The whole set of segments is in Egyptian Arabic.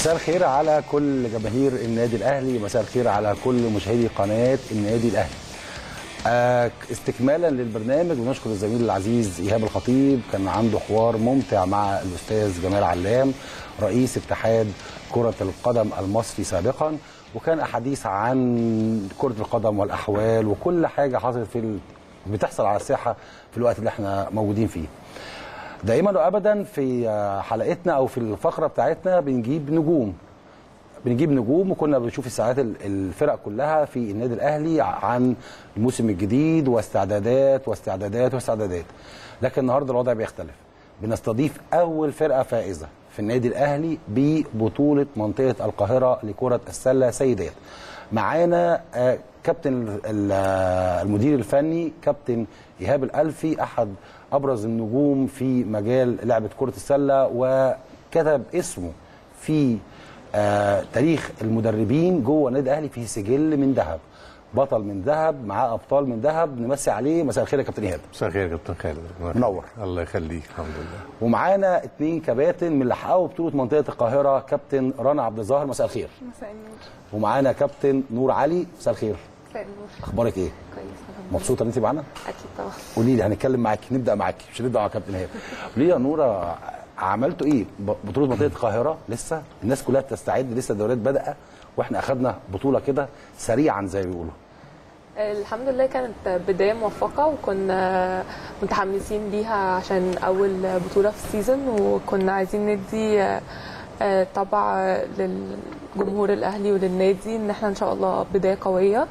مساء الخير على كل جماهير النادي الاهلي مساء الخير على كل مشاهدي قناه النادي الاهلي آه، استكمالا للبرنامج بنشكر الزميل العزيز ايهاب الخطيب كان عنده حوار ممتع مع الاستاذ جمال علام رئيس اتحاد كره القدم المصري سابقا وكان احاديث عن كره القدم والاحوال وكل حاجه حصلت في ال... بتحصل على الساحه في الوقت اللي احنا موجودين فيه دائما وابدا في حلقتنا او في الفقره بتاعتنا بنجيب نجوم بنجيب نجوم وكنا بنشوف الساعات الفرق كلها في النادي الاهلي عن الموسم الجديد واستعدادات واستعدادات واستعدادات لكن النهارده الوضع بيختلف بنستضيف اول فرقه فائزه في النادي الاهلي ببطوله منطقه القاهره لكره السله سيدات معانا كابتن المدير الفني كابتن ايهاب الالفي احد ابرز النجوم في مجال لعبه كره السله وكتب اسمه في آه تاريخ المدربين جوه النادي الاهلي في سجل من ذهب بطل من ذهب معاه ابطال من ذهب نمسي عليه مساء الخير يا كابتن ايهاب مساء الخير يا كابتن خالد منور الله يخليك الحمد لله ومعانا اثنين كباتن من اللي حققوا بطوله منطقه القاهره كابتن رنا عبد الظاهر مساء الخير مساء النور ومعانا كابتن نور علي مساء الخير مساء النور اخبارك ايه كويس مبسوطه ان انت معانا اكيد طبعا قولي لي هنتكلم معاكي نبدا معاكي مش هنبدا مع كابتن ايهاب قولي لي يا نوره عملتوا ايه بطوله منطقه القاهره لسه الناس كلها بتستعد لسه الدوريات بدأ واحنا اخذنا بطوله كده سريعا زي ما بيقولوا الحمد لله كانت بدايه موفقه وكنا متحمسين ليها عشان اول بطوله في السيزون وكنا عايزين ندي طبع للجمهور الاهلي وللنادي ان احنا ان شاء الله بدايه قويه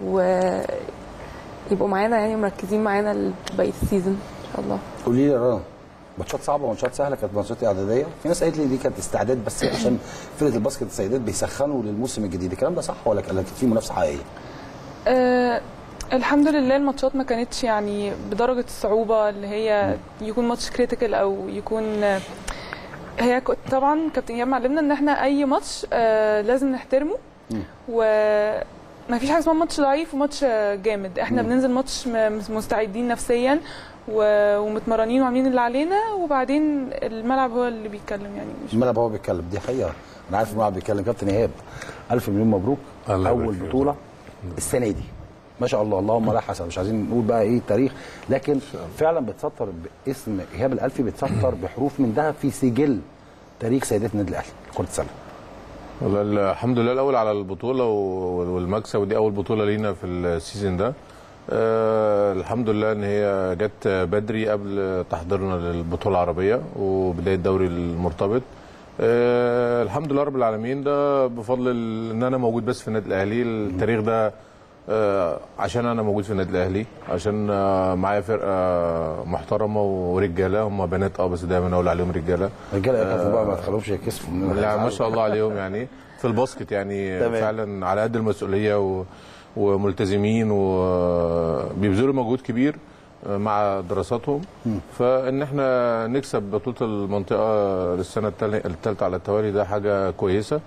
ويبقوا معانا يعني مركزين معانا بقيه السيزون ان شاء الله قولي لي يا رنا ماتشات صعبه وماتشات سهله كانت ماتشات اعداديه في ناس قالت لي دي كانت استعداد بس عشان فرقه الباسكت السيدات بيسخنوا للموسم الجديد الكلام ده صح ولا كان في منافسه حقيقيه أه الحمد لله الماتشات ما كانتش يعني بدرجه الصعوبه اللي هي يكون ماتش كريتيكال او يكون هي طبعا كابتن ايهاب معلمنا ان احنا اي ماتش أه لازم نحترمه و ما فيش حاجه اسمها ماتش ضعيف وماتش جامد احنا مم. بننزل ماتش مستعدين نفسيا ومتمرنين وعاملين اللي علينا وبعدين الملعب هو اللي بيتكلم يعني مش الملعب هو بيتكلم دي حقيقه انا عارف الملعب بيتكلم كابتن ايهاب الف مليون مبروك اول بطوله السنه دي ما شاء الله اللهم لا حسن مش عايزين نقول بقى ايه التاريخ لكن فعلا بتسطر باسم ايهاب الالفي بتسطر بحروف من ذهب في سجل تاريخ سيدات النادي الاهلي كره السله والله الحمد لله الاول على البطوله والمكسب ودي اول بطوله لينا في السيزون ده أه الحمد لله ان هي جت بدري قبل تحضيرنا للبطوله العربيه وبدايه الدوري المرتبط أه الحمد لله رب العالمين ده بفضل ان انا موجود بس في النادي الاهلي التاريخ ده أه عشان انا موجود في النادي الاهلي عشان أه معايا فرقه محترمه ورجاله هم بنات اه بس دايما اقول عليهم رجاله رجاله أه بقى ما تخلوهمش يكسفوا لا ما شاء الله عليهم يعني في الباسكت يعني تمام. فعلا على قد المسؤوليه و وملتزمين وبيبذلوا مجهود كبير مع دراساتهم فان احنا نكسب بطوله المنطقه للسنه الثالثه على التوالي ده حاجه كويسه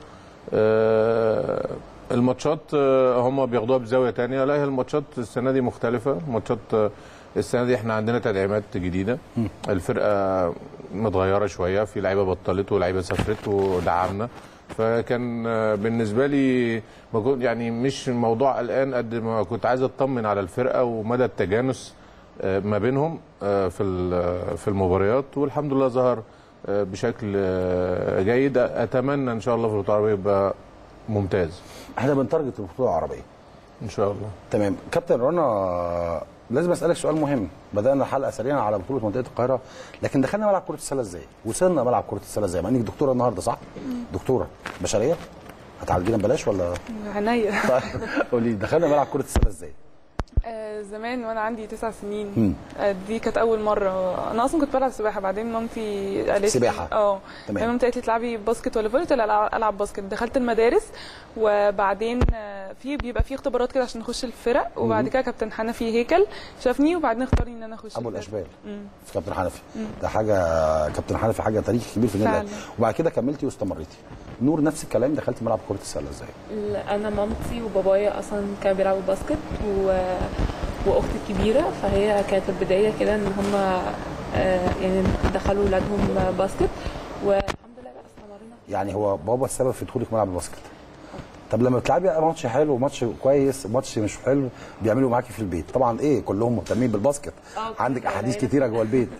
الماتشات هم بياخدوها بزاويه ثانيه لا هي الماتشات السنه دي مختلفه الماتشات السنه دي احنا عندنا تدعيمات جديده الفرقه متغيره شويه في لعيبه بطلت ولاعيبه سافرت ودعمنا فكان بالنسبه لي يعني مش موضوع قلقان قد ما كنت عايز اطمن على الفرقه ومدى التجانس ما بينهم في في المباريات والحمد لله ظهر بشكل جيد اتمنى ان شاء الله في البطوله العربيه يبقى ممتاز احنا بنتارجت البطوله العربيه ان شاء الله تمام كابتن رنا لازم اسالك سؤال مهم بدانا الحلقه سريعا على بطوله منطقه القاهره لكن دخلنا ملعب كره السله ازاي وصلنا ملعب كره السله ازاي مع انك دكتوره النهارده صح دكتوره بشريه هتعالجينا ببلاش ولا عينيا قولي دخلنا ملعب كره السله ازاي آه زمان وانا عندي تسع سنين آه دي كانت اول مره انا اصلا كنت بلعب سباحه بعدين مامتي قالت سباحه اه تمام مامتي قالت لي تلعبي باسكت ولا فولي قلت لها العب باسكت دخلت المدارس وبعدين في بيبقى في اختبارات كده عشان نخش الفرق وبعد كده كابتن حنفي هيكل شافني وبعدين اختارني ان انا اخش ابو الاشبال في كابتن حنفي ده حاجه كابتن حنفي حاجه تاريخ كبير في النادي وبعد كده كملتي واستمريتي نور نفس الكلام دخلتي ملعب كره السله ازاي انا مامتي وبابايا اصلا كانوا بيلعبوا باسكت و واختي الكبيره فهي كانت البدايه كده ان هم يعني دخلوا ولادهم باسكت والحمد لله بقى استمرينا يعني هو بابا السبب في دخولك ملعب الباسكت طب لما بتلعبي ماتش حلو ماتش كويس ماتش مش حلو بيعملوا معاكي في البيت طبعا ايه كلهم مهتمين بالباسكت آه، عندك كلنا احاديث هنا. كتيره جوه البيت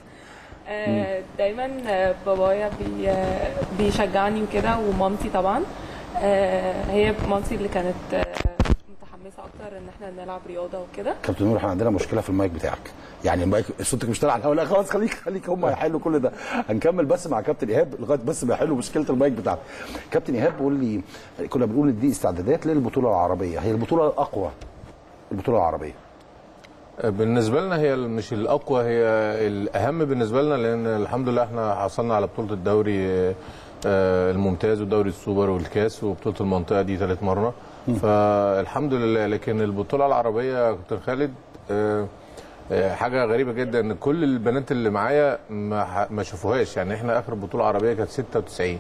آه، دايما آه، بابايا بي آه، بيشجعني وكده ومامتي طبعا آه، هي مامتي اللي كانت آه، متحمسه اكتر ان احنا نلعب رياضه وكده كابتن نور احنا عندنا مشكله في المايك بتاعك يعني المايك صوتك مش طالع على الهواء لا خلاص خليك خليك هم هيحلوا كل ده هنكمل بس مع كابتن ايهاب لغايه بس ما يحلوا مشكله المايك بتاعك كابتن ايهاب قول لي كنا بنقول إن دي استعدادات للبطوله العربيه هي البطوله الاقوى البطوله العربيه بالنسبه لنا هي مش الاقوى هي الاهم بالنسبه لنا لان الحمد لله احنا حصلنا على بطوله الدوري آه، الممتاز ودوري السوبر والكاس وبطوله المنطقه دي ثالث مره فالحمد لله لكن البطوله العربيه يا كابتن خالد آه، آه، حاجه غريبه جدا ان كل البنات اللي معايا ما ح- ما شافوهاش يعني احنا اخر بطوله عربيه كانت 96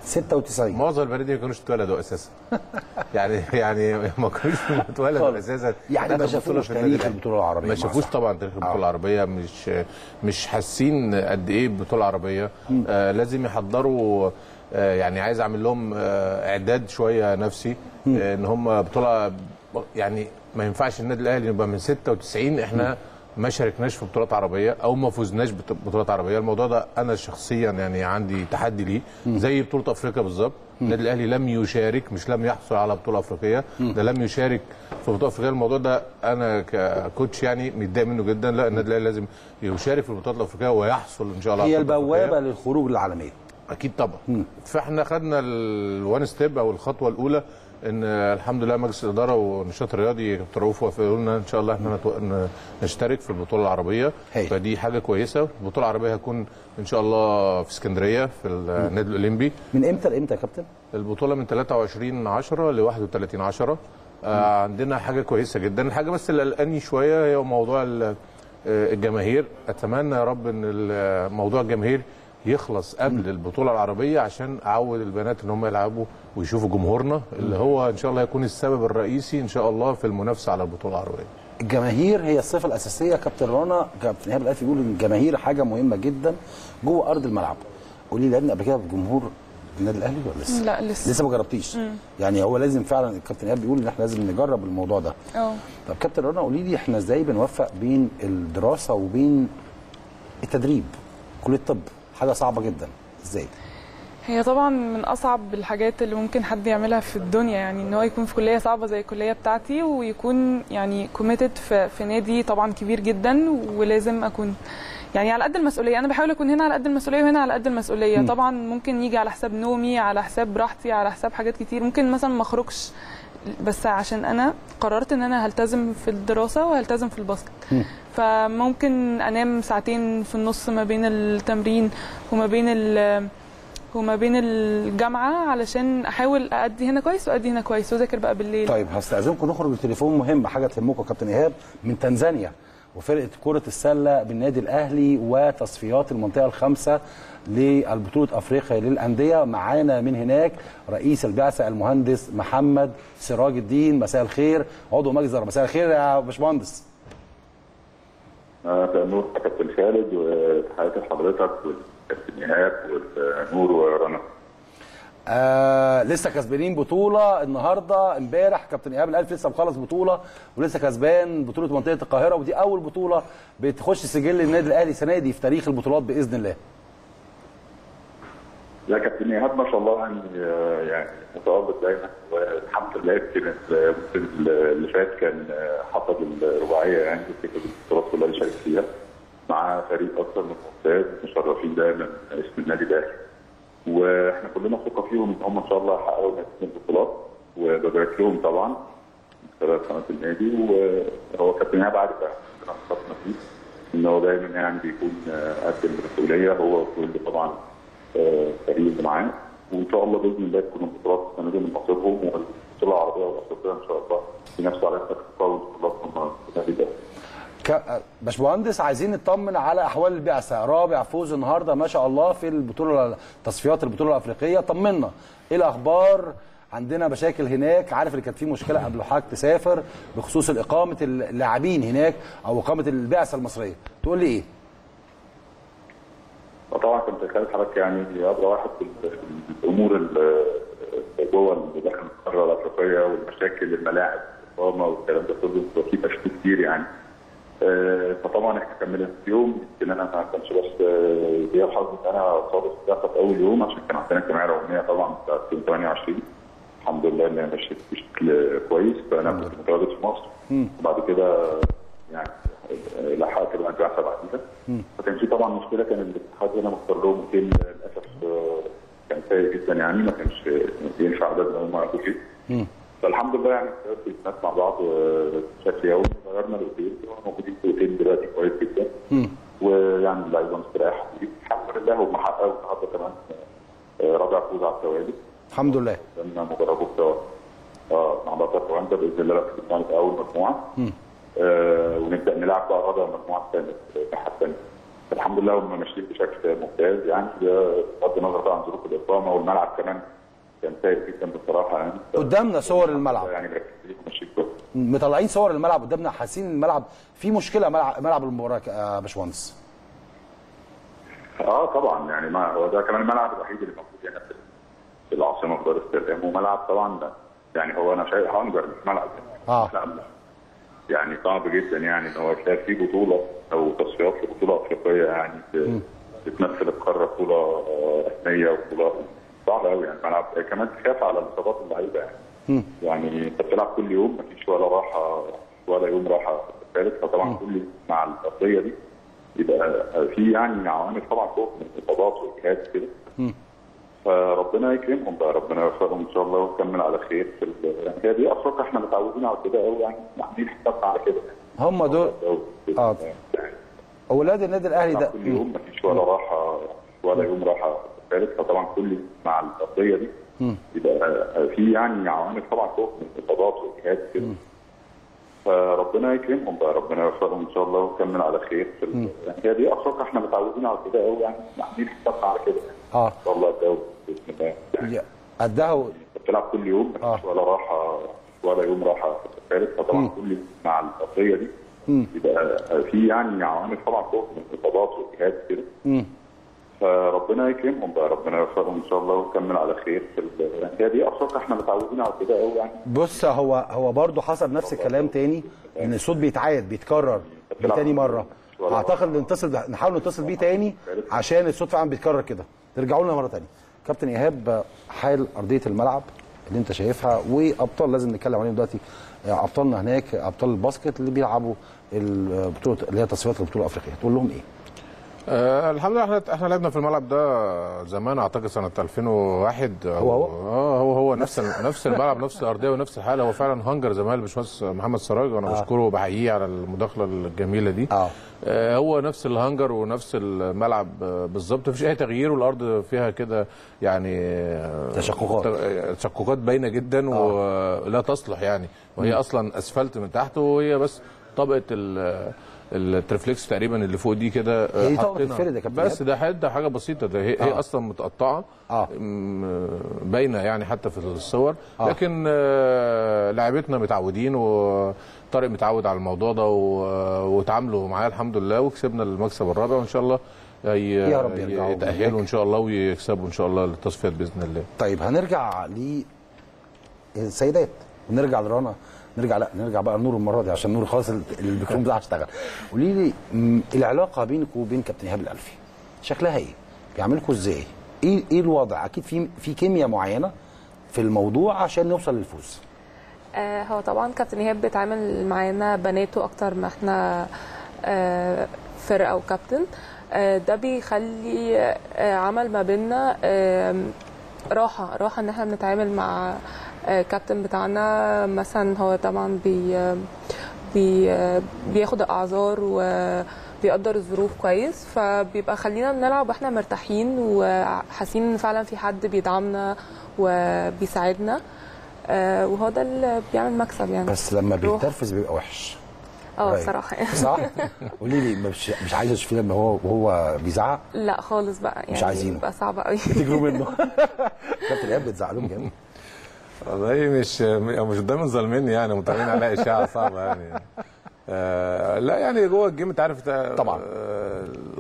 96 معظم البنات دي ما كانوش اتولدوا اساسا يعني يعني ما كانوش اتولدوا خالص. اساسا يعني ما آخر بطولة شافوش في النادي تاريخ الأهلي. البطوله العربيه ما مع شافوش صح. طبعا تاريخ البطوله آه. العربيه مش مش حاسين قد ايه بطوله عربيه آه لازم يحضروا آه يعني عايز اعمل لهم آه اعداد شويه نفسي آه ان هم بطوله يعني ما ينفعش النادي الاهلي يبقى من 96 احنا ما شاركناش في بطولات عربيه او ما فزناش ببطولات عربيه الموضوع ده انا شخصيا يعني عندي تحدي ليه زي بطوله افريقيا بالظبط النادي الاهلي لم يشارك مش لم يحصل على بطوله افريقيه ده لم يشارك في بطوله افريقيه الموضوع ده انا ككوتش يعني متضايق منه جدا لا النادي الاهلي لازم يشارك في البطولات الافريقيه ويحصل ان شاء الله هي على البطولة البوابه الأفريقية. للخروج للعالميه اكيد طبعا فاحنا خدنا الوان ستيب او الخطوه الاولى ان الحمد لله مجلس الاداره والنشاط الرياضي كابتن رؤوف وافقوا لنا ان شاء الله احنا نتو- ن- نشترك في البطوله العربيه هاي. فدي حاجه كويسه البطوله العربيه هتكون ان شاء الله في اسكندريه في النادي الاولمبي من امتى لامتى يا كابتن؟ البطوله من 23 10 ل 31 10 آه عندنا حاجه كويسه جدا الحاجه بس اللي قلقاني شويه هي موضوع ال- آه، الجماهير اتمنى يا رب ان ال- موضوع الجماهير يخلص قبل البطوله العربيه عشان اعود البنات ان هم يلعبوا ويشوفوا جمهورنا اللي هو ان شاء الله يكون السبب الرئيسي ان شاء الله في المنافسه على البطوله العربيه الجماهير هي الصفه الاساسيه يا كابتن رنا كابتن ايهاب الالفي بيقول ان الجماهير حاجه مهمه جدا جوه ارض الملعب قولي لي لعبنا قبل كده بجمهور النادي الاهلي ولا لسه؟ لا لسه لسه ما جربتيش يعني هو لازم فعلا الكابتن ايهاب بيقول ان احنا لازم نجرب الموضوع ده اه طب كابتن رنا قولي لي احنا ازاي بنوفق بين الدراسه وبين التدريب كليه الطب حاجه صعبه جدا ازاي هي طبعا من اصعب الحاجات اللي ممكن حد يعملها في الدنيا يعني ان هو يكون في كليه صعبه زي الكليه بتاعتي ويكون يعني كوميتد في, في نادي طبعا كبير جدا ولازم اكون يعني على قد المسؤوليه انا بحاول اكون هنا على قد المسؤوليه وهنا على قد المسؤوليه م. طبعا ممكن يجي على حساب نومي على حساب راحتي على حساب حاجات كتير ممكن مثلا ما اخرجش بس عشان انا قررت ان انا هلتزم في الدراسه وهلتزم في الباسكت م. فممكن انام ساعتين في النص ما بين التمرين وما بين ال وما بين الجامعه علشان احاول اادي هنا كويس وادي هنا كويس واذاكر بقى بالليل طيب هستاذنكم نخرج بتليفون مهم حاجه تهمكم يا كابتن ايهاب من تنزانيا وفرقه كره السله بالنادي الاهلي وتصفيات المنطقه الخامسه للبطوله افريقيا للانديه معانا من هناك رئيس البعثه المهندس محمد سراج الدين مساء الخير عضو مجلس الإدارة. مساء الخير يا باشمهندس مساء النور يا كابتن خالد وتحياتي لحضرتك والكابتن ايهاب والنور ورنا آه لسه كسبانين بطوله النهارده امبارح كابتن ايهاب الالف لسه مخلص بطوله ولسه كسبان بطوله منطقه القاهره ودي اول بطوله بتخش سجل النادي الاهلي السنه دي في تاريخ البطولات باذن الله لا كابتن ايهاب ما شاء الله يعني آه، يعني متواجد دايما والحمد لله يمكن الموسم اللي فات كان آه، حصد الرباعيه يعني في البطولات كلها اللي شارك فيها مع فريق اكثر من ممتاز مشرفين دايما اسم النادي الاهلي واحنا كلنا ثقه فيهم ان هم ان شاء الله يحققوا نتيجه البطولات وببارك لهم طبعا من خلال قناه النادي وهو كابتن ايهاب عارف عندنا خطنا فيه ان هو دايما يعني بيكون آه، قد المسؤوليه هو وكل طبعا آه، فريق اللي معاه وان شاء الله باذن الله تكون البطولات السنه دي من نصيبهم والبطوله العربيه والافريقيه ان شاء الله ينافسوا على التكافؤ والبطولات هم النادي الاهلي ك- باشمهندس عايزين نطمن على احوال البعثه رابع فوز النهارده ما شاء الله في البطوله تصفيات البطوله الافريقيه طمنا ايه الاخبار عندنا مشاكل هناك عارف اللي كانت في مشكله قبل حضرتك تسافر بخصوص اقامه اللاعبين هناك او اقامه البعثه المصريه تقول لي ايه وطبعا كنت خالد حضرتك يعني ابرى واحد في ال- الامور ال- اللي جوه اللي داخل القاره الافريقيه والمشاكل الملاعب الاقامه والكلام ده كله بيبقى فيه تشكيل كتير يعني آه، فطبعا احنا كملنا في يوم يمكن انا ما كانش بس آه، ليا الحظ ان انا صادف ده في اول يوم عشان كان عندنا اجتماعيه رقميه طبعا بتاعت 2028 الحمد لله ان هي مشيت بشكل كويس فانا كنت متواجد في مصر وبعد كده يعني آه، لحقت بقى البعثه بعديها فكان في طبعا مشكله كان الاتحاد هنا مختار لهم اوتيل للاسف آه، كان سيء جدا يعني ما كانش ينفع عدد ان هم يقعدوا فيه فالحمد لله يعني اشتغلت الناس مع بعض آه، بشكل يومي غيرنا الاوتيل موجودين في اوتيل دلوقتي كويس جدا ويعني اللعيبه مستريحه فيه الحمد لله هم حققوا النهارده كمان آه، رابع فوز على التوالي الحمد لله لما مجربوا سوا اه مع بطل رواندا باذن الله بقى في في اول مجموعه آه ونبدا نلعب بقى رابع المجموعه الثانيه الناحيه الثانيه الحمد لله هم ماشيين بشكل ممتاز يعني ده بغض النظر بقى عن ظروف الاقامه والملعب كمان كان سيء جدا بصراحه يعني قدامنا صور الملعب يعني مركزين وماشيين كويس مطلعين صور الملعب قدامنا حاسين الملعب في مشكله ملعب ملعب المباراه يا باشمهندس اه طبعا يعني ما هو ده كمان الملعب الوحيد اللي موجود هنا في- في العاصمه في دار السلام وملعب طبعا ده يعني هو انا شايف هنجر مش ملعب آه. لا لا. يعني صعب جدا يعني ان هو تلاقي في بطوله او تصفيات في بطوله افريقيه يعني ت- بتمثل القاره بطوله آه، رسميه وبطوله صعبه قوي يعني ملعب كمان تخاف على اصابات اللعيبه يعني يعني انت بتلعب كل يوم مفيش ولا راحه ولا يوم راحه ثالث فطبعا كل مع القضيه دي يبقى في يعني عوامل طبعا خوف من الاصابات واجهاد كده فربنا يكرمهم بقى ربنا يوفقهم ان شاء الله ونكمل على خير في ال- يعني هي دي افريقيا احنا متعودين على كده قوي يعني عاملين حسابنا على كده هم دول آه. يعني اولاد النادي الاهلي ده كل يوم مفيش ولا راحه ولا يوم راحه ثالث فطبعا كل مع القضيه دي يبقى في يعني عوامل طبعا خوف من الاصابات واجهاد كده فربنا يكرمهم بقى ربنا يوفقهم ان شاء الله ونكمل على خير في ال- يعني هي دي افريقيا احنا متعودين على كده قوي يعني عاملين حسابنا على كده اه ان شاء الله الجو باذن الله يعني يا- قدها انت بتلعب كل يوم مفيش ولا راحه ولا يوم راحه ثالث فطبعا كل مع القضيه دي يبقى في يعني عوامل طبعا خوف من الاصابات واجهاد كده فربنا يكرمهم بقى ربنا يوفقهم ان شاء الله ونكمل على خير في ال- يعني هي دي افريقيا احنا متعودين على كده قوي يعني بص هو هو برضه حصل نفس الكلام تاني ان الصوت بيتعاد بيتكرر تاني مره اعتقد نتصل نحاول نتصل بيه تاني عشان الصوت فعلا بيتكرر كده ترجعوا لنا مره تانيه كابتن ايهاب حال ارضيه الملعب اللي انت شايفها وابطال لازم نتكلم عليهم دلوقتي ابطالنا هناك ابطال الباسكت اللي بيلعبوا البطوله اللي هي تصفيات البطوله الافريقيه تقول لهم ايه؟ آه الحمد لله احنا احنا لعبنا في الملعب ده زمان اعتقد سنه 2001 هو هو؟ اه هو هو نفس ال- نفس الملعب نفس الارضيه ونفس الحاله هو فعلا هنجر زي ما قال الباشمهندس محمد سراج وانا بشكره وبحييه على المداخله الجميله دي اه آه، هو نفس الهنجر ونفس الملعب آه، بالظبط مفيش اي تغيير والارض فيها كده يعني آه، تشققات. ت- تشققات باينه جدا ولا تصلح يعني وهي اصلا اسفلت من تحت وهي بس طبقه ال- الترفليكس تقريبا اللي فوق دي كده آه، هي طبقة حطينا. فرد يا كابتن بس ده حد ده حاجه بسيطه ده هي, هي آه. اصلا متقطعه آه. م- باينه يعني حتى في الصور آه. لكن آه، لاعبتنا متعودين وطارق متعود على الموضوع ده و- وتعاملوا معاه الحمد لله وكسبنا المكسب الرابع وان شاء الله ي- يا رب يرجعوا يتاهلوا ان شاء الله ويكسبوا ان شاء الله للتصفيات باذن الله طيب هنرجع للسيدات ونرجع لرنا نرجع لا نرجع بقى لنور المره دي عشان نور خلاص ال- الميكروفون بتاعها اشتغل قولي لي م، العلاقه بينك وبين كابتن ايهاب الالفي شكلها ايه؟ بيعملكوا ازاي؟ ايه ايه الوضع؟ اكيد في في كيمياء معينه في الموضوع عشان نوصل للفوز. آه، هو طبعا كابتن ايهاب بيتعامل معانا بناته اكتر ما احنا آه، فرقه وكابتن آه، ده بيخلي آه، عمل ما بيننا آم، راحه راحه ان احنا بنتعامل مع آه، كابتن بتاعنا مثلا هو طبعا بي بي بياخد الاعذار وبيقدر الظروف كويس فبيبقى خلينا بنلعب واحنا مرتاحين وحاسين ان فعلا في حد بيدعمنا وبيساعدنا آه، وهو ده اللي بيعمل مكسب يعني بس لما روح. بيتنرفز بيبقى وحش. اه رأيك. بصراحه يعني صح؟ قولي لي مش مش عايزه تشوفيه لما هو وهو بيزعق لا خالص بقى يعني مش عايزينه. بقى صعب قوي تجروا منه. كابتن ايهاب بتزعلهم جامد. والله مش مش دايما ظالميني يعني مطلعين عليها اشاعه صعبه يعني آه لا يعني جوه الجيم انت عارف طبعا. آه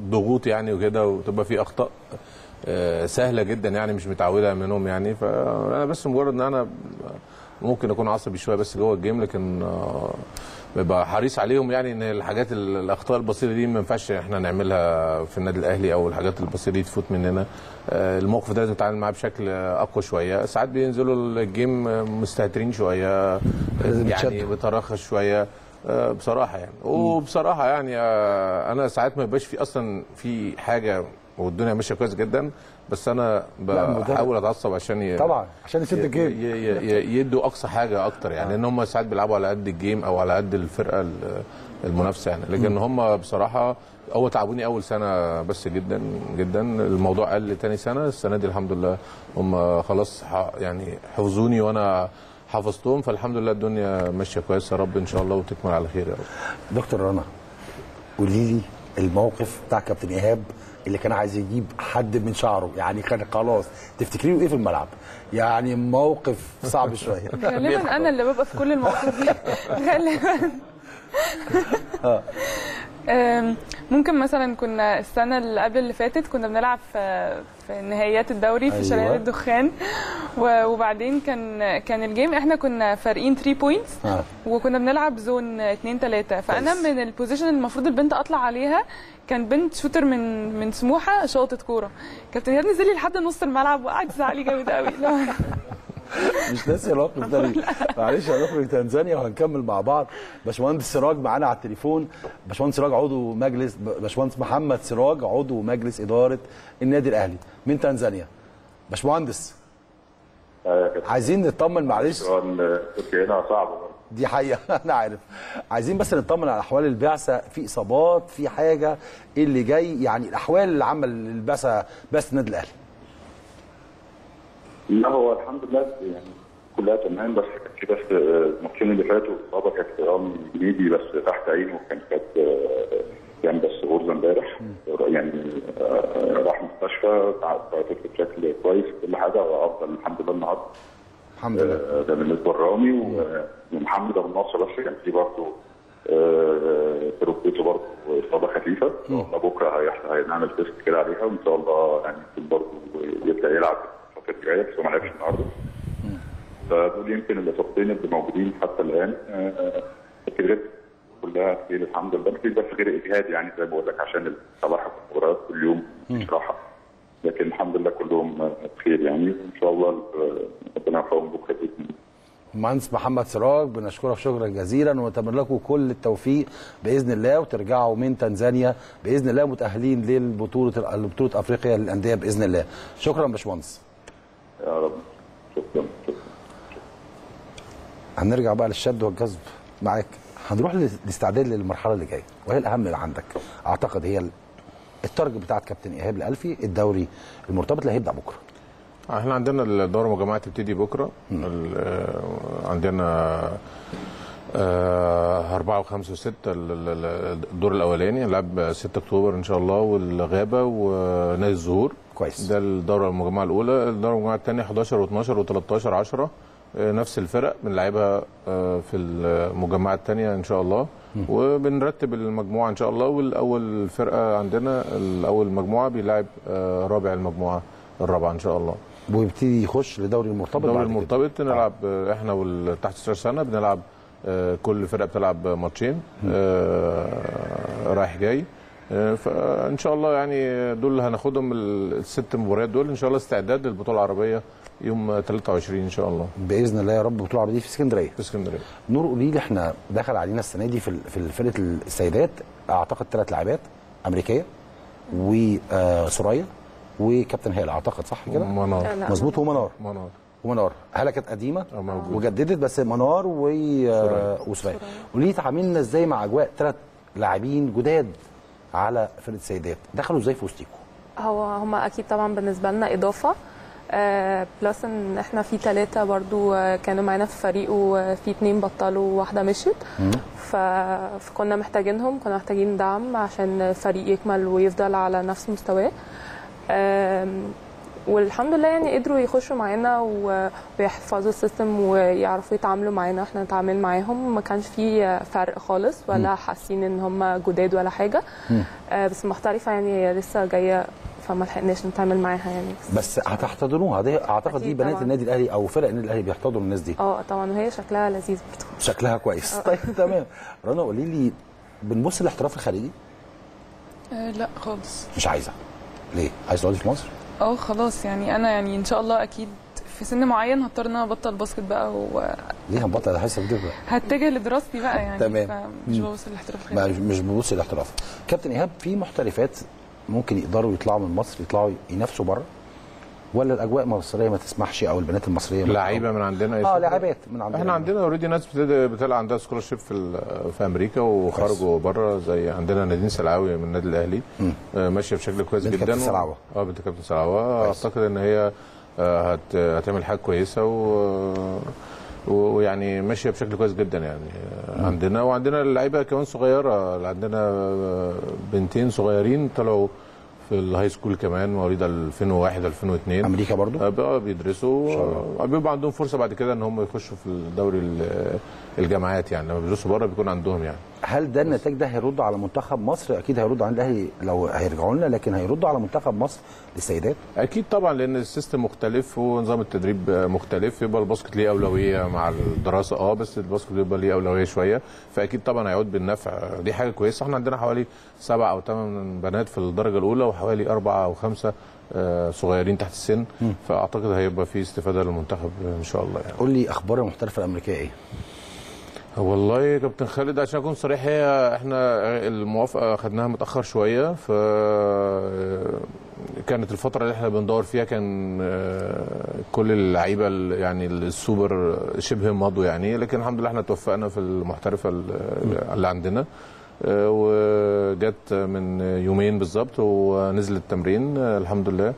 ضغوط يعني وكده وتبقى في اخطاء آه، سهله جدا يعني مش متعودها منهم يعني فانا بس مجرد ان انا ممكن اكون عصبي شويه بس جوه الجيم لكن آه، ببقى حريص عليهم يعني ان الحاجات ال- الاخطاء البسيطه دي ما ينفعش احنا نعملها في النادي الاهلي او الحاجات البسيطه دي تفوت مننا آه، الموقف ده لازم نتعامل معاه بشكل اقوى شويه ساعات بينزلوا الجيم مستهترين شويه لازم يعني يتشدوا. بترخص شويه آه، بصراحه يعني وبصراحه يعني آه، انا ساعات ما يبقاش في اصلا في حاجه والدنيا ماشيه كويس جدا بس انا لا، مدرب. بحاول اتعصب عشان ي... طبعا عشان يسد ي- الجيم ي- ي- يدوا اقصى حاجه اكتر يعني لان هم ساعات بيلعبوا على قد الجيم او على قد الفرقه ال- المنافسه يعني لكن هم بصراحه هو تعبوني اول سنه بس جدا جدا الموضوع قل تاني سنه السنه دي الحمد لله هم خلاص ح- يعني حفظوني وانا حفظتهم فالحمد لله الدنيا ماشيه كويس يا رب ان شاء الله وتكمل على خير يا رب دكتور رنا قولي لي الموقف بتاع كابتن ايهاب اللي كان عايز يجيب حد من شعره يعني كان خلاص تفتكري له ايه في الملعب يعني موقف صعب شويه غالبا انا اللي ببقى في كل المواقف دي غالبا أم، ممكن مثلا كنا السنه اللي قبل اللي فاتت كنا بنلعب في في نهائيات الدوري في أيوة. شلال الدخان و- وبعدين كان كان الجيم احنا كنا فارقين 3 بوينتس آه. وكنا بنلعب زون 2 3 فانا كويس. من البوزيشن اللي المفروض البنت اطلع عليها كان بنت شوتر من من سموحه شاطت كوره كابتن ايهاب نزل لي لحد نص الملعب وقعد يزعق لي جامد قوي لا مش ناسي الموقف ده ليه؟ معلش هنخرج تنزانيا وهنكمل مع بعض باشمهندس سراج معانا على التليفون باشمهندس سراج عضو مجلس باشمهندس محمد سراج عضو مجلس اداره النادي الاهلي من تنزانيا باشمهندس آه، كانت عايزين نطمن معلش طبعا تركيا هنا صعبه برضه. دي حقيقه انا عارف عايزين بس نطمن على احوال البعثه في اصابات في حاجه ايه اللي جاي يعني الاحوال العامه للبعثه بعثه النادي الاهلي لا هو الحمد لله يعني كلها تمام بس كان في بس الماتشين اللي فاتوا الاصابه كانت رامي جنيدي بس تحت عينه كان كانت آه، يعني بس غرزه امبارح يعني آه، راح مستشفى تعافت بشكل كويس كل حاجه وافضل الحمد لله النهارده الحمد لله آه، ده بالنسبه لرامي و- ومحمد ابو النصر بس كان في برضه آه، في ركبته برضه اصابه خفيفه ان شاء الله بكره هيحصل هنعمل تيست كده عليها وان شاء الله يعني يمكن برضه يبدا يلعب الفتره الجايه بس هو ما لعبش النهارده فدول يمكن الاصابتين اللي موجودين حتى الان آه، لكن غير كلها خير الحمد لله مفيش بس غير اجهاد يعني زي ما بقول لك عشان الصباح المباريات كل يوم مش راحه لكن الحمد لله كلهم آه، بخير يعني وان شاء الله آه، ربنا يوفقهم بكره باذن الله مهندس محمد سراج بنشكرك شكرا جزيلا ونتمنى لكم كل التوفيق باذن الله وترجعوا من تنزانيا باذن الله متاهلين للبطوله بطوله افريقيا للانديه باذن الله شكرا يا باشمهندس يا رب شكرا شكرا هنرجع بقى للشد والجذب معاك هنروح للاستعداد للمرحله اللي جايه وهي الاهم اللي عندك اعتقد هي ال- التارجت بتاعت كابتن ايهاب الالفي الدوري المرتبط اللي هيبدا بكره احنا عندنا الدوره المجمعات تبتدي بكره ال- آه، عندنا آه، أربعة وخمسة وستة ال- ال- ال- الدور الأولاني لعب 6 أكتوبر إن شاء الله والغابة ونادي الزهور كويس. ده الدورة المجمعة الأولى الدورة المجمعة الثانية 11 و12 و13 10 نفس الفرق بنلعبها آه، في المجمعة الثانية إن شاء الله وبنرتب المجموعة إن شاء الله والأول فرقة عندنا الأول مجموعة بيلعب آه، رابع المجموعة الرابعة إن شاء الله ويبتدي يخش لدوري المرتبط الدوري بعد كده. المرتبط نلعب آه. احنا والتحت 16 سنه بنلعب آه، كل فرقه بتلعب ماتشين آه، رايح جاي آه، فان شاء الله يعني دول اللي هناخدهم ال- الست مباريات دول ان شاء الله استعداد للبطوله العربيه يوم 23 ان شاء الله باذن الله يا رب البطوله العربيه دي في اسكندريه في اسكندريه نور قولي لي احنا دخل علينا السنه دي في ال- في فرقه السيدات اعتقد ثلاث لاعبات امريكيه وسوريا وكابتن هاله اعتقد صح كده منار لا. مظبوط ومنار منار ومنار هاله كانت قديمه اه موجود. وجددت بس منار و آه، وسوريا قولي لي تعاملنا ازاي مع اجواء ثلاث لاعبين جداد على فرقه السيدات دخلوا ازاي في وسطيكم هو هما اكيد طبعا بالنسبه لنا اضافه آه بلس ان احنا في ثلاثه برضو آه كانوا معانا في فريق وفي اتنين بطلوا وواحده مشيت ف... فكنا محتاجينهم كنا محتاجين دعم عشان الفريق يكمل ويفضل على نفس مستواه آم، والحمد لله يعني قدروا يخشوا معانا و- ويحفظوا السيستم ويعرفوا يتعاملوا معانا احنا نتعامل معاهم ما كانش في فرق خالص ولا حاسين ان هم جداد ولا حاجه آه، بس محترفه يعني هي لسه جايه فما لحقناش نتعامل معاها يعني بس هتحتضنوها دي اعتقد دي أكيد بنات طبعاً. النادي الاهلي او فرق النادي الاهلي بيحتضنوا الناس دي اه طبعا وهي شكلها لذيذ برضه شكلها كويس طيب تمام رنا قولي لي بنبص للاحتراف الخارجي آه لا خالص مش عايزه ليه عايز تقعدي في مصر اه خلاص يعني انا يعني ان شاء الله اكيد في سن معين هضطر ان انا ابطل باسكت بقى ليه هنبطل ده حاسه كده وهتجه لدراستي بقى يعني تمام. فمش ببص للاحتراف ما- الخارجي مش ببص للاحتراف كابتن ايهاب في محترفات ممكن يقدروا يطلعوا من مصر يطلعوا ينافسوا بره ولا الاجواء المصريه ما تسمحش او البنات المصريه ما- لعيبه من عندنا اه يسافروا. لاعبات من عندنا احنا عندنا اوريدي ناس بتد- بتلعب عندها سكولارشيب في ال- في امريكا وخرجوا بره زي عندنا نادين سلعاوي من النادي الاهلي آه، ماشيه بشكل كويس بنت جدا كابتن سلعوة. اه بنت كابتن سلعوه كويس. اعتقد ان هي آه، هت- هتعمل حاجه كويسه و و- ويعني ماشيه بشكل كويس جدا يعني آه، عندنا وعندنا اللعيبه كمان صغيره عندنا آه، بنتين صغيرين طلعوا في الهاي سكول كمان مواليد 2001 2002 امريكا برضو آه، بقى بيدرسوا آه، بيبقى عندهم فرصه بعد كده ان هم يخشوا في الدوري ال- الجامعات يعني لما بيدرسوا بره بيكون عندهم يعني هل ده النتاج ده هيرد على منتخب مصر اكيد هيرد على الاهلي لو هيرجعوا لنا لكن هيردوا على منتخب مصر للسيدات اكيد طبعا لان السيستم مختلف ونظام التدريب مختلف يبقى الباسكت ليه اولويه مع الدراسه اه بس الباسكت بيبقى ليه اولويه شويه فاكيد طبعا هيعود بالنفع دي حاجه كويسه احنا عندنا حوالي سبع او ثمان بنات في الدرجه الاولى وحوالي اربعه او خمسه آه، صغيرين تحت السن فاعتقد هيبقى في استفاده للمنتخب ان شاء الله يعني قول لي اخبار المحترفه الامريكيه ايه والله يا كابتن خالد عشان اكون صريح هي احنا الموافقه خدناها متاخر شويه ف كانت الفتره اللي احنا بندور فيها كان آه، كل اللعيبه ال- يعني السوبر شبه مضوا يعني لكن الحمد لله احنا توفقنا في المحترفه ال- اللي عندنا آه، وجت من يومين بالظبط ونزلت التمرين آه، الحمد لله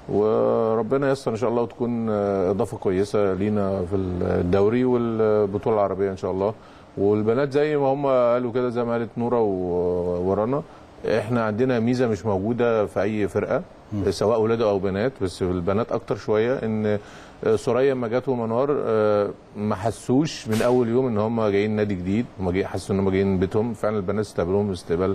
وربنا ييسر ان شاء الله وتكون آه، اضافه كويسه لينا في الدوري والبطوله العربيه ان شاء الله والبنات زي ما هم قالوا كده زي ما قالت نوره و- ورانا احنا عندنا ميزه مش موجوده في اي فرقه سواء اولاد او بنات بس في البنات اكتر شويه ان آه، سوريا لما جت ومنار آه، ما حسوش من اول يوم ان هم جايين نادي جديد هم جايين حسوا ان هم جايين بيتهم فعلا البنات استقبلوهم استقبال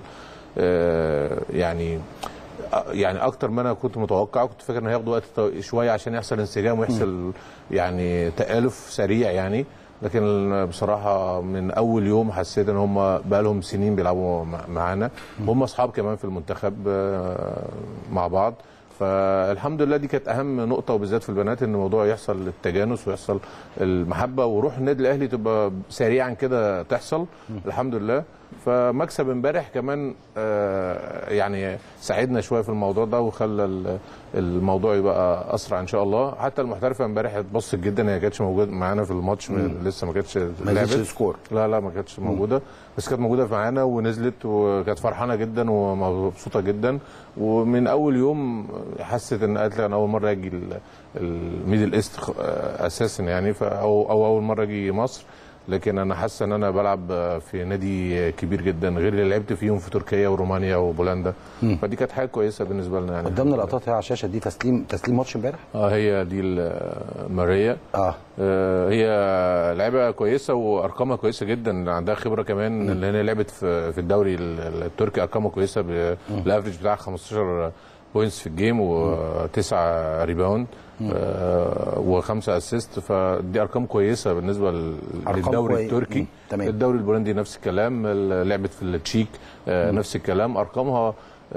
آه، يعني يعني اكتر ما انا كنت متوقع كنت فاكر ان هياخدوا وقت طو- شويه عشان يحصل انسجام ويحصل يعني تالف سريع يعني لكن بصراحه من اول يوم حسيت ان هم بقى لهم سنين بيلعبوا مع- معانا هم اصحاب كمان في المنتخب آه، مع بعض فالحمد لله دي كانت اهم نقطه وبالذات في البنات ان الموضوع يحصل التجانس ويحصل المحبه وروح النادي الاهلي تبقى سريعا كده تحصل الحمد لله فمكسب امبارح كمان آه، يعني ساعدنا شويه في الموضوع ده وخلى ال- الموضوع يبقى اسرع ان شاء الله حتى المحترفه امبارح اتبسطت جدا هي ما كانتش موجوده معانا في الماتش لسه ما كانتش ما نزلش لعبت السكور لا لا ما كانتش موجوده بس كانت موجوده معانا ونزلت وكانت فرحانه جدا ومبسوطه جدا ومن اول يوم حست ان قالت لي انا اول مره اجي ال- الميدل ايست خ- اساسا يعني ف- او او اول مره اجي مصر لكن انا حاسه ان انا بلعب في نادي كبير جدا غير اللي لعبت فيهم في تركيا ورومانيا وبولندا فدي كانت حاجه كويسه بالنسبه لنا يعني قدامنا لقطات هي على الشاشه دي تسليم تسليم ماتش امبارح اه هي دي ال- ماريا اه آه، هي لعيبه كويسه وارقامها كويسه جدا عندها خبره كمان لان هي لعبت في في الدوري ال- التركي ارقامها كويسه بالافرج بتاع 15 بوينتس في الجيم وتسعه ريباوند آه، وخمسه اسيست فدي ارقام كويسه بالنسبه لل- أرقام للدوري كوي- التركي مم، تمام. الدوري البولندي نفس الكلام ال- لعبت في التشيك آه، نفس الكلام ارقامها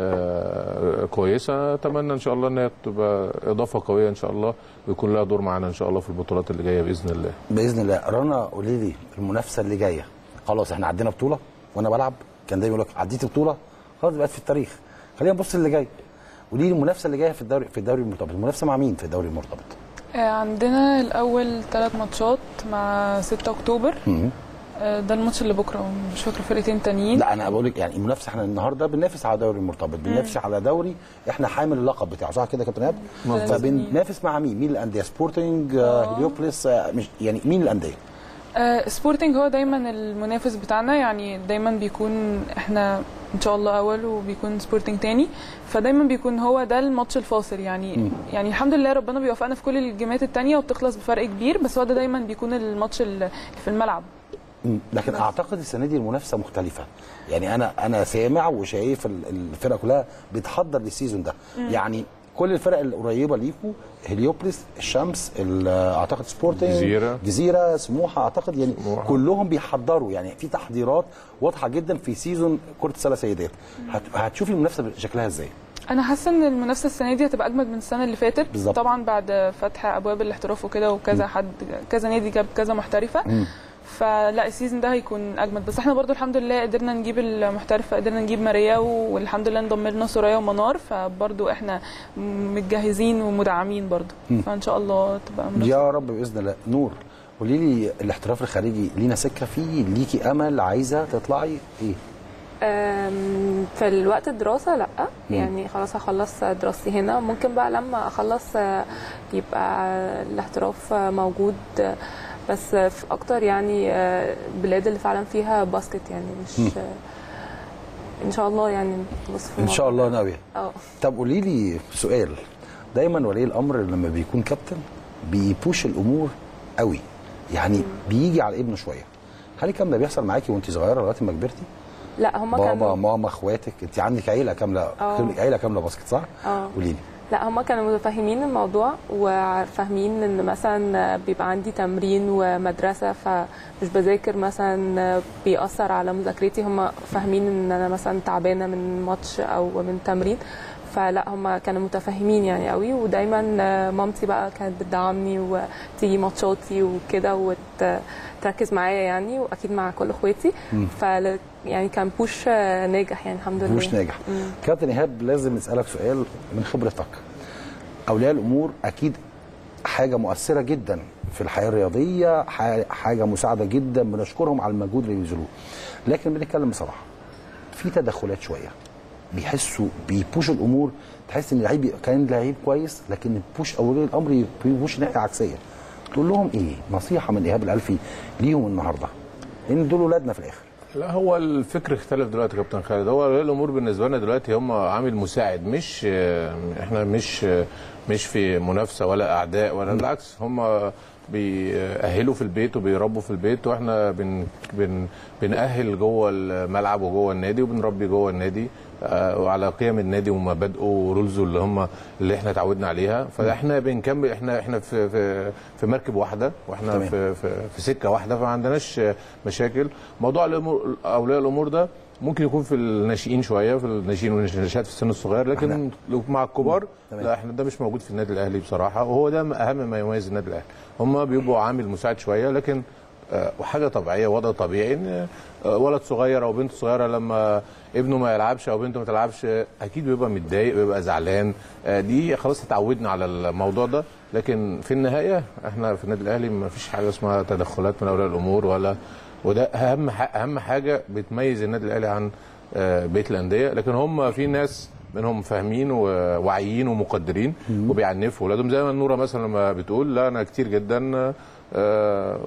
آه، كويسه اتمنى ان شاء الله ان هي تبقى اضافه قويه ان شاء الله ويكون لها دور معانا ان شاء الله في البطولات اللي جايه باذن الله باذن الله رنا قولي لي المنافسه اللي جايه خلاص احنا عدينا بطوله وانا بلعب كان دايما يقول لك عديت بطوله خلاص بقت في التاريخ خلينا نبص اللي جاي قولي لي المنافسه اللي جايه في الدوري في الدوري المرتبط المنافسه مع مين في الدوري المرتبط آه، عندنا الاول ثلاث ماتشات مع 6 اكتوبر مم. آه، ده الماتش اللي بكره مش فاكره فرقتين تانيين لا انا بقول لك يعني المنافسه احنا النهارده بننافس على دوري المرتبط بننافس على دوري احنا حامل اللقب بتاعه صح كده يا كابتن ايهاب مظبوط. فبننافس مع مين مين الانديه سبورتنج آه، هليوبلس آه، مش يعني مين الانديه آه، سبورتنج هو دايما المنافس بتاعنا يعني دايما بيكون احنا ان شاء الله اول وبيكون سبورتنج تاني فدايما بيكون هو ده الماتش الفاصل يعني يعني الحمد لله ربنا بيوفقنا في كل الجيمات التانية وبتخلص بفرق كبير بس هو ده دايما بيكون الماتش اللي في الملعب مم. لكن اعتقد السنه دي المنافسه مختلفه يعني انا انا سامع وشايف ال- الفرقه كلها بتحضر للسيزون ده يعني كل الفرق القريبه ليكوا هليوبلس الشمس ال- اعتقد سبورتنج جزيرة. جزيره سموحه اعتقد يعني سموحة. كلهم بيحضروا يعني في تحضيرات واضحه جدا في سيزون كره السله سيدات هت- هتشوفي المنافسه شكلها ازاي انا حاسه ان المنافسه السنه دي هتبقى اجمد من السنه اللي فاتت بالظبط. طبعا بعد فتح ابواب الاحتراف وكده وكذا حد كذا نادي جاب كذا محترفه فلا السيزون ده هيكون اجمد بس احنا برضو الحمد لله قدرنا نجيب المحترفه قدرنا نجيب ماريا والحمد لله انضم لنا سوريا ومنار فبرضو احنا متجهزين ومدعمين برضو فان شاء الله تبقى منافسه يا رب باذن الله نور قولي لي الاحتراف الخارجي لينا سكه فيه ليكي امل عايزه تطلعي ايه أم، في الوقت الدراسة لا يعني خلاص هخلص دراستي هنا ممكن بقى لما اخلص آه، يبقى الاحتراف آه، موجود آه، بس في اكتر يعني آه، البلاد اللي فعلا فيها باسكت يعني مش آه، ان شاء الله يعني نبص في ان شاء الموضوع الله ناويه ده. اه طب قولي لي سؤال دايما ولي الامر لما بيكون كابتن بيبوش الامور قوي يعني بيجي على ابنه شويه هل الكلام ده بيحصل معاكي وانت صغيره لغايه ما كبرتي لا هما بابا كانوا ماما اخواتك انت عندك عيله كامله اه. عيله كامله باسكت صح اه. قولي لي لا هما كانوا متفاهمين الموضوع وفاهمين ان مثلا بيبقى عندي تمرين ومدرسه فمش بذاكر مثلا بيأثر على مذاكرتي هما فاهمين ان انا مثلا تعبانه من ماتش او من تمرين فلا هما كانوا متفاهمين يعني قوي ودايما مامتي بقى كانت بتدعمني وتيجي ماتشاتي وكده وتركز معايا يعني واكيد مع كل اخواتي ف يعني كان بوش ناجح يعني الحمد لله مش ناجح مم. كابتن ايهاب لازم نسالك سؤال من خبرتك اولياء الامور اكيد حاجه مؤثره جدا في الحياه الرياضيه ح- حاجه مساعده جدا بنشكرهم على المجهود اللي بيبذلوه لكن بنتكلم بصراحه في تدخلات شويه بيحسوا بيبوشوا الامور تحس ان اللعيب كان لعيب كويس لكن البوش اولياء الامر بيبوش ناحيه عكسيه تقول لهم ايه نصيحه من ايهاب الالفي ليهم النهارده لان دول ولادنا في الاخر لا هو الفكر اختلف دلوقتي يا كابتن خالد هو اولياء الامور بالنسبه لنا دلوقتي هم عامل مساعد مش احنا مش مش في منافسه ولا اعداء ولا بالعكس هم بيأهلوا في البيت وبيربوا في البيت واحنا بن بن بنأهل جوه الملعب وجوه النادي وبنربي جوه النادي آه، وعلى قيم النادي ومبادئه ورولزه اللي هم اللي احنا اتعودنا عليها فاحنا بنكمل احنا احنا في في في مركب واحده واحنا تمام. في في, في سكه واحده فما عندناش مشاكل موضوع الامور اولياء الامور ده ممكن يكون في الناشئين شويه في الناشئين والناشئات في السن الصغير لكن لو مع الكبار تمام. لا احنا ده مش موجود في النادي الاهلي بصراحه وهو ده اهم ما يميز النادي الاهلي هم بيبقوا عامل مساعد شويه لكن آه، وحاجه طبيعيه وضع طبيعي ان آه، ولد صغير او بنت صغيره لما ابنه ما يلعبش او بنته ما تلعبش آه، اكيد بيبقى متضايق بيبقى زعلان آه، دي خلاص اتعودنا على الموضوع ده لكن في النهايه احنا في النادي الاهلي ما فيش حاجه اسمها تدخلات من اولياء الامور ولا وده اهم ح- اهم حاجه بتميز النادي الاهلي عن آه، بقيه الانديه لكن هم في ناس منهم فاهمين وواعيين ومقدرين وبيعنفوا اولادهم زي ما النوره مثلا لما بتقول لا انا كتير جدا آه، آه،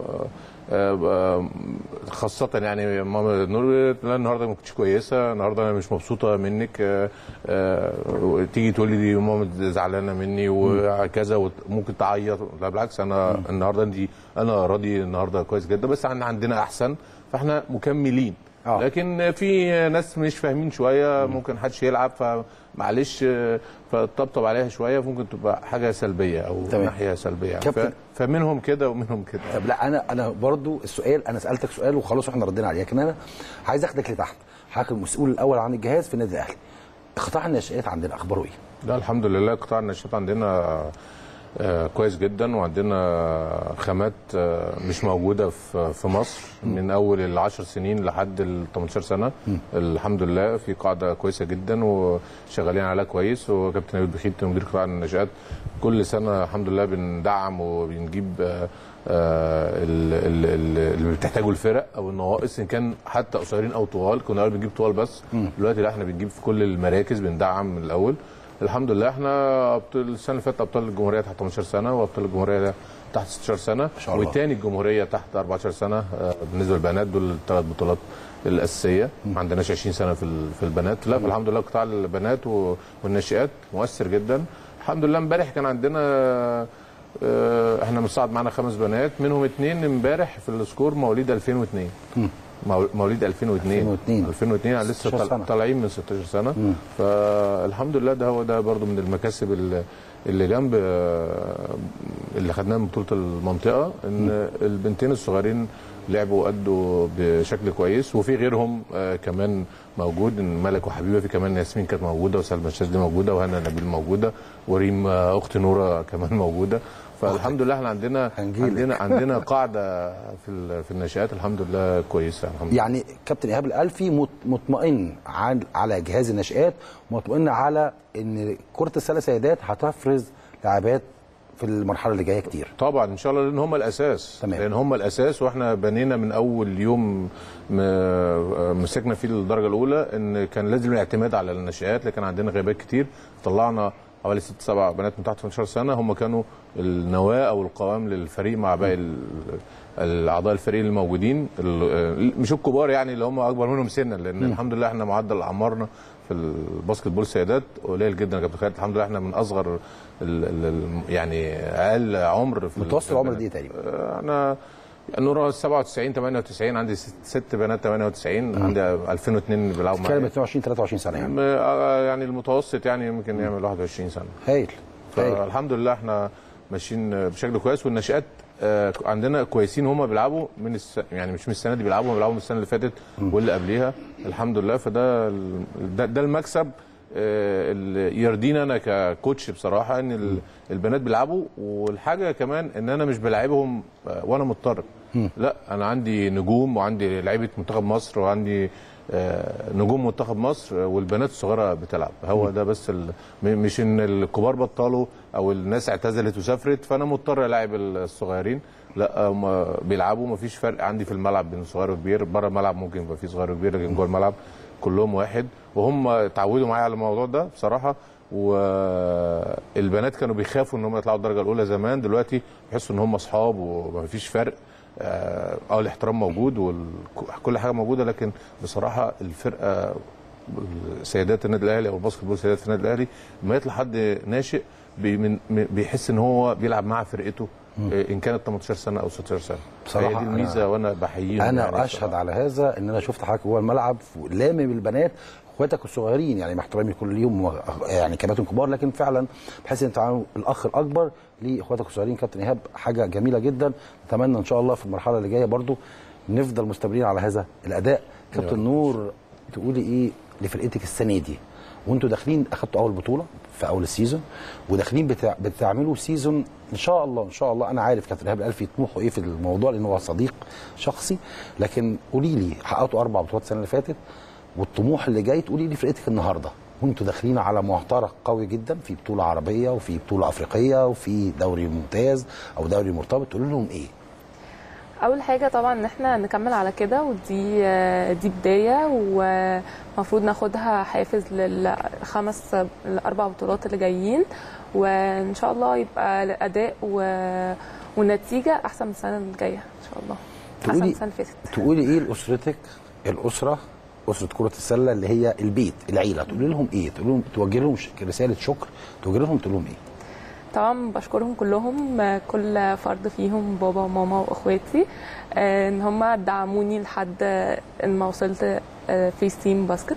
آه، خاصة يعني ماما نور لا النهارده ما كنتش كويسة، النهارده انا مش مبسوطة منك آه، آه، تيجي تقولي لي ماما زعلانة مني وكذا وممكن تعيط، لا بالعكس انا النهارده انت انا راضي النهارده كويس جدا بس عن- عندنا احسن فاحنا مكملين. آه. لكن في ناس مش فاهمين شويه ممكن حدش يلعب فمعلش آه، فطبطب عليها شويه ممكن تبقى حاجه سلبيه او تمام. ناحيه سلبيه يعني كابتن. ف- فمنهم كده ومنهم كده طب لا انا انا برضو السؤال انا سالتك سؤال وخلاص احنا ردينا عليه لكن انا عايز اخدك لتحت حضرتك المسؤول الاول عن الجهاز في النادي الاهلي قطاع الناشئات عندنا اخباره ايه؟ ده الحمد لله قطاع الناشئات عندنا آه، كويس جدا وعندنا خامات آه، مش موجوده في في مصر من اول العشر سنين لحد ال 18 سنه الحمد لله في قاعده كويسه جدا وشغالين عليها كويس وكابتن نبيل بخيت مدير قطاع الناشئات كل سنه الحمد لله بندعم وبنجيب آه، آه، ال- ال- ال- اللي بتحتاجه الفرق او النواقص ان كان حتى قصيرين او طوال كنا الاول بنجيب طوال بس دلوقتي لا احنا بنجيب في كل المراكز بندعم من الاول الحمد لله احنا ابطال السنه اللي فاتت ابطال الجمهوريه تحت 18 سنه وابطال الجمهوريه تحت 16 سنه شاء الله. وتاني الجمهوريه تحت 14 سنه آه، بالنسبه للبنات دول الثلاث بطولات الاساسيه ما عندناش 20 سنه في ال- في البنات لا الحمد لله قطاع البنات و- والناشئات مؤثر جدا الحمد لله امبارح كان عندنا آه، احنا مصعد معانا خمس بنات منهم اثنين امبارح في السكور مواليد 2002 مو- مواليد 2002 2002. 2002 يعني لسه 16 طال- سنة. طالعين من 16 سنه فالحمد لله ده هو ده برضو من المكاسب اللي- اللي جنب آه، اللي خدناها من بطوله المنطقه ان البنتين الصغيرين لعبوا وادوا بشكل كويس وفي غيرهم آه، كمان موجود إن ملك وحبيبه في كمان ياسمين كانت موجوده وسلمى الشاذلي موجوده وهنا نبيل موجوده وريم آه، اخت نوره كمان موجوده فالحمد لله احنا عندنا هنجيلك. عندنا عندنا قاعده في ال- في الناشئات الحمد لله كويسه الحمد لله يعني كابتن ايهاب الالفي مط- مطمئن عن على جهاز الناشئات مطمئن على ان كره السله سيدات هتفرز لاعبات في المرحله اللي جايه كتير طبعا ان شاء الله لان هم الاساس تمام. لان هم الاساس واحنا بنينا من اول يوم م- مسكنا فيه الدرجه الاولى ان كان لازم الاعتماد على الناشئات لكن عندنا غيابات كتير طلعنا حوالي ست سبع بنات من تحت 18 سنه هم كانوا النواه او القوام للفريق مع باقي ال- الاعضاء الفريق الموجودين ال- مش الكبار يعني اللي هم اكبر منهم سنا لان الحمد لله احنا معدل اعمارنا في الباسكت بول سيدات قليل جدا يا كابتن خالد الحمد لله احنا من اصغر ال ال يعني اقل عمر في متوسط في العمر البنات. دي تقريبا آه، انا نورا 97 98 عندي ست, ست بنات 98 عندي 2002 بيلعبوا كلمه معايا 22 23 سنه يعني آه، يعني المتوسط يعني يمكن يعمل 21 سنه هايل هايل فالحمد لله احنا ماشيين بشكل كويس والناشئات آه، عندنا كويسين هم بيلعبوا من الس... يعني مش من السنه دي بيلعبوا هم بيلعبوا من السنه اللي فاتت واللي قبليها الحمد لله فده ال- ده, ده المكسب آه، اللي يرضينا انا ككوتش بصراحه ان ال- البنات بيلعبوا والحاجه كمان ان انا مش بلعبهم آه، وانا مضطر لا انا عندي نجوم وعندي لعيبه منتخب مصر وعندي آه، نجوم منتخب مصر آه، والبنات الصغيره بتلعب هو ده بس ال... م- مش ان الكبار بطلوا او الناس اعتزلت وسافرت فانا مضطر العب الصغيرين لا هم بيلعبوا مفيش فرق عندي في الملعب بين صغير وكبير بره الملعب ممكن يبقى في صغير وكبير لكن جوه الملعب كلهم واحد وهم اتعودوا معايا على الموضوع ده بصراحه والبنات كانوا بيخافوا ان هم يطلعوا الدرجه الاولى زمان دلوقتي بيحسوا ان هم اصحاب ومفيش فرق اه آه، الاحترام موجود وكل حاجه موجوده لكن بصراحه الفرقه سيدات النادي الاهلي او الباسكت بول سيدات النادي الاهلي لما يطلع حد ناشئ بي من م- بيحس ان هو بيلعب مع فرقته آه، ان كانت 18 سنه او 16 سنه بصراحة هي دي الميزه وانا بحييهم انا يعني اشهد بصراحة. على هذا ان انا شفت حضرتك جوه الملعب لامم البنات اخواتك الصغيرين يعني مع احترامي كل ليهم و- يعني كباتن كبار لكن فعلا بحس ان انت الاخ الاكبر لاخواتك الصغيرين كابتن ايهاب حاجه جميله جدا نتمنى ان شاء الله في المرحله اللي جايه برضو نفضل مستمرين على هذا الاداء كابتن نور تقولي ايه لفرقتك السنه دي وانتوا داخلين اخدتوا اول بطوله في اول السيزون وداخلين بتع... بتعملوا سيزون ان شاء الله ان شاء الله انا عارف كابتن ايهاب الالفي طموحه ايه في الموضوع لان هو صديق شخصي لكن قولي لي حققتوا اربع بطولات السنه اللي فاتت والطموح اللي جاي تقولي لي فرقتك النهارده وانتوا داخلين على معترك قوي جدا في بطوله عربيه وفي بطوله افريقيه وفي دوري ممتاز او دوري مرتبط تقول لهم ايه؟ اول حاجه طبعا ان احنا نكمل على كده ودي دي بدايه ومفروض ناخدها حافز للخمس الاربع بطولات اللي جايين وان شاء الله يبقى الاداء و... والنتيجه احسن من السنه الجايه ان شاء الله احسن من تقولي السنه اللي فاتت تقولي ايه لاسرتك الاسره اسره كره السله اللي هي البيت العيله تقولي لهم ايه؟ تقول لهم توجه لهم ش- رساله شكر توجه لهم تقول لهم ايه؟ طبعا بشكرهم كلهم آه، كل فرد فيهم بابا وماما واخواتي آه، ان هم دعموني لحد آه، ان ما وصلت آه، في ستيم باسكت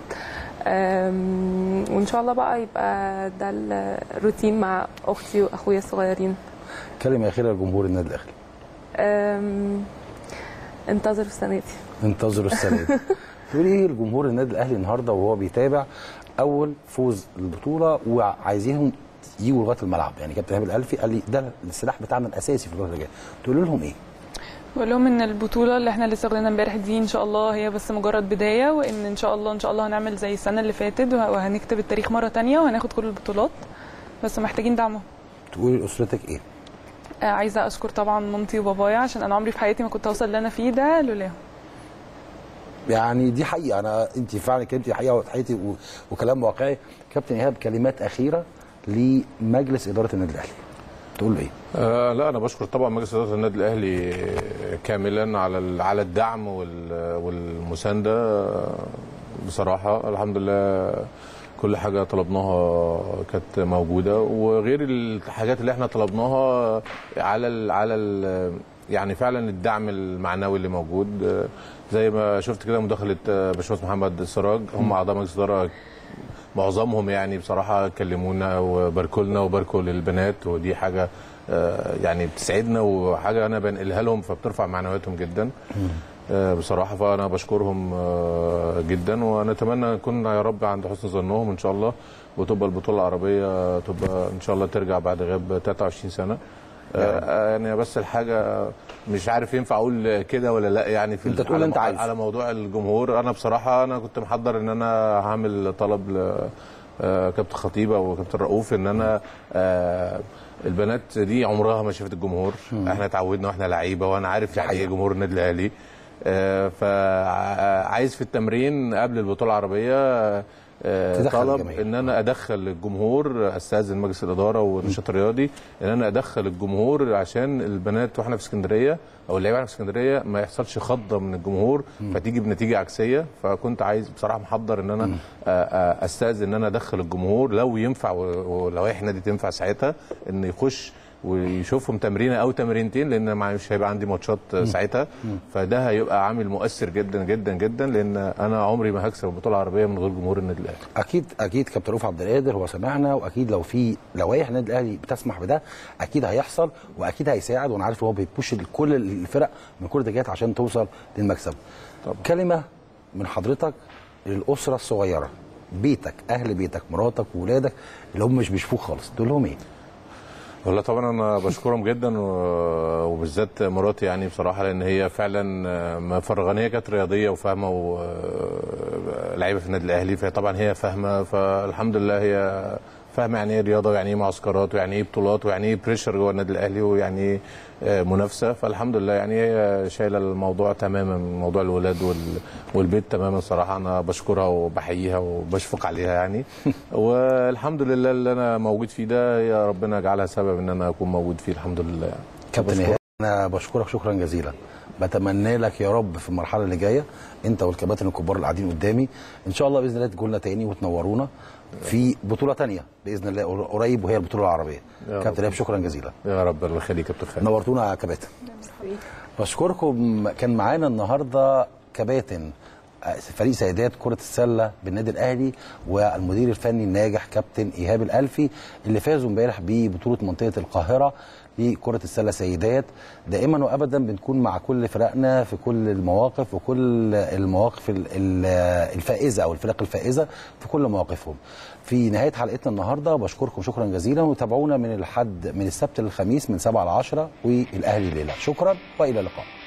آم، وان شاء الله بقى يبقى ده الروتين مع اختي واخويا الصغيرين كلمه اخيره لجمهور النادي الاهلي آم، انتظروا السنه دي انتظروا السنه دي تقولي ايه لجمهور النادي الاهلي النهارده وهو بيتابع اول فوز البطوله وعايزينهم يجوا لغايه الملعب يعني كابتن ايهاب الالفي قال لي ده السلاح بتاعنا الاساسي في الفتره اللي جايه تقول لهم ايه؟ بقول لهم ان البطوله اللي احنا لسه واخدينها امبارح دي ان شاء الله هي بس مجرد بدايه وان ان شاء الله ان شاء الله هنعمل زي السنه اللي فاتت وه- وهنكتب التاريخ مره تانية وهناخد كل البطولات بس محتاجين دعمهم تقولي لاسرتك ايه؟ آه، عايزه اشكر طبعا مامتي وبابايا عشان انا عمري في حياتي ما كنت اوصل اللي انا فيه ده لولاهم يعني دي حقيقه انا انت فعلا كلمتي حقيقه وحقيقتي و- وكلام واقعي كابتن ايهاب كلمات اخيره لمجلس اداره النادي الاهلي تقول له ايه آه لا انا بشكر طبعا مجلس اداره النادي الاهلي كاملا على ال- على الدعم وال- والمسانده آه، بصراحه الحمد لله كل حاجه طلبناها كانت موجوده وغير الحاجات اللي احنا طلبناها على ال على ال يعني فعلا الدعم المعنوي اللي موجود آه، زي ما شفت كده مداخله آه، باشمهندس محمد سراج هم اعضاء مجلس اداره معظمهم يعني بصراحه كلمونا وباركوا لنا وباركوا للبنات ودي حاجه آه، يعني بتسعدنا وحاجه انا بنقلها لهم فبترفع معنوياتهم جدا آه، بصراحه فانا بشكرهم آه، جدا ونتمنى نكون يا رب عند حسن ظنهم ان شاء الله وتبقى البطوله العربيه تبقى ان شاء الله ترجع بعد غياب 23 سنه آه، يعني بس الحاجه مش عارف ينفع اقول كده ولا لا يعني في أنت ال- تقول على أنت مو- عايز. على موضوع الجمهور انا بصراحه انا كنت محضر ان انا هعمل طلب ل آه، كابتن خطيبه وكابتن رؤوف ان انا آه، البنات دي عمرها ما شافت الجمهور احنا اتعودنا واحنا لعيبه وانا عارف يعني ايه جمهور النادي الاهلي آه، فعايز في التمرين قبل البطوله العربيه آه، تدخل طلب الجماهير. ان انا ادخل الجمهور استاذن مجلس الاداره والنشاط الرياضي ان انا ادخل الجمهور عشان البنات واحنا في اسكندريه او اللعيبه واحنا في اسكندريه ما يحصلش خضه من الجمهور فتيجي بنتيجه عكسيه فكنت عايز بصراحه محضر ان انا آه، آه، استاذن ان انا ادخل الجمهور لو ينفع و- ولوائح النادي تنفع ساعتها ان يخش ويشوفهم تمرينه او تمرينتين لان ما- مش هيبقى عندي ماتشات ساعتها فده هيبقى عامل مؤثر جدا جدا جدا لان انا عمري ما هكسب البطوله العربيه من غير جمهور النادي الاهلي اكيد اكيد كابتن رؤوف عبد القادر هو سمعنا واكيد لو في لوائح النادي الاهلي بتسمح بده اكيد هيحصل واكيد هيساعد وانا عارف ان هو بيبوش كل الفرق من كل الاتجاهات عشان توصل للمكسب طبعا. كلمه من حضرتك للاسره الصغيره بيتك اهل بيتك مراتك وولادك اللي هم مش بيشوفوك خالص تقول لهم ايه والله طبعا انا بشكرهم جدا و- وبالذات مراتي يعني بصراحه لان هي فعلا مفرغانيه هي كانت رياضيه وفاهمه ولعيبه في النادي الاهلي فهي طبعا هي فاهمه فالحمد لله هي فاهمه يعني ايه رياضه ويعني ايه معسكرات ويعني ايه بطولات ويعني ايه بريشر جوه النادي الاهلي ويعني ايه آه، منافسه فالحمد لله يعني هي شايله الموضوع تماما موضوع الولاد وال- والبيت تماما صراحه انا بشكرها وبحييها وبشفق عليها يعني والحمد لله اللي انا موجود فيه ده يا ربنا يجعلها سبب ان انا اكون موجود فيه الحمد لله يعني كابتن بشكرك. ايهاب انا بشكرك شكرا جزيلا بتمنى لك يا رب في المرحله اللي جايه انت والكباتن الكبار اللي قاعدين قدامي ان شاء الله باذن الله تجوا لنا تاني وتنورونا في بطوله تانية باذن الله قريب وهي البطوله العربيه يا كابتن رب. ايهاب شكرا جزيلا يا رب الله يخليك يا كابتن خالد نورتونا يا كباتن بشكركم كان معانا النهارده كباتن فريق سيدات كرة السلة بالنادي الأهلي والمدير الفني الناجح كابتن إيهاب الألفي اللي فازوا امبارح ببطولة منطقة القاهرة لكرة السلة سيدات دائما وأبدا بنكون مع كل فرقنا في كل المواقف وكل المواقف ال- ال- الفائزة أو الفرق الفائزة في كل مواقفهم في نهاية حلقتنا النهاردة بشكركم شكرا جزيلا وتابعونا من الحد من السبت للخميس من 7 ل 10 والأهلي ليلة شكرا وإلى اللقاء